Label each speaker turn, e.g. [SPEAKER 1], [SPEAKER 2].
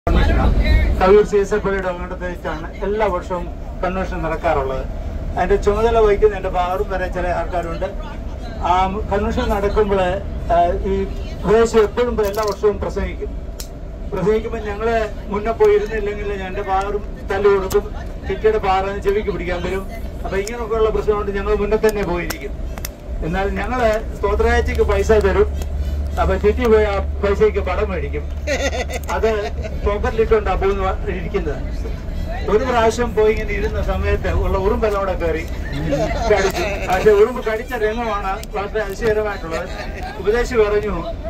[SPEAKER 1] Kaviyoor C S F പള്ളിയുടെ അങ്ങോട്ടത്തെ വെച്ചാണ് എല്ലാ വർഷവും കൺവെൻഷൻ നടക്കാറുള്ളത് അതിന്റെ ചുമതല വഹിക്കുന്ന എന്റെ ഭാഗം വരെ ചില ആൾക്കാരുണ്ട് ആ കൺവെൻഷൻ നടക്കുമ്പോൾ ഈ ഉപദേശം എപ്പോഴും എല്ലാ വർഷവും പ്രസംഗിക്കും പ്രസംഗിക്കുമ്പോൾ ഞങ്ങള് മുന്നേ പോയി ഇരുന്നില്ലെങ്കിൽ എന്റെ പാറും തല്ലു കൊടുക്കും കിറ്റിയുടെ പാറ ചെവിക്ക് പിടിക്കാൻ വരും അപ്പൊ ഇങ്ങനെയൊക്കെയുള്ള പ്രശ്നം കൊണ്ട് ഞങ്ങൾ മുന്നേ തന്നെ പോയിരിക്കും എന്നാൽ ഞങ്ങള് സ്തോത്രാഴ്ചക്ക് പൈസ തരും അപ്പൊ ചുറ്റി പോയി ആ പൈസയ്ക്ക് പടം മേടിക്കും അത് പോക്കറ്റിലിട്ടുണ്ടാ പോകുന്ന ഇരിക്കുന്നത് ഒരു പ്രാവശ്യം പോയി ഇങ്ങനെ ഇരുന്ന സമയത്ത് ഉള്ള ഉറുമ്പെല്ലാം കൂടെ കയറി കടിച്ചു പക്ഷെ ഉറുമ്പ് കടിച്ച രംഗമാണ് വളരെ അതിശയകരമായിട്ടുള്ളത് ഉപദേശി പറഞ്ഞു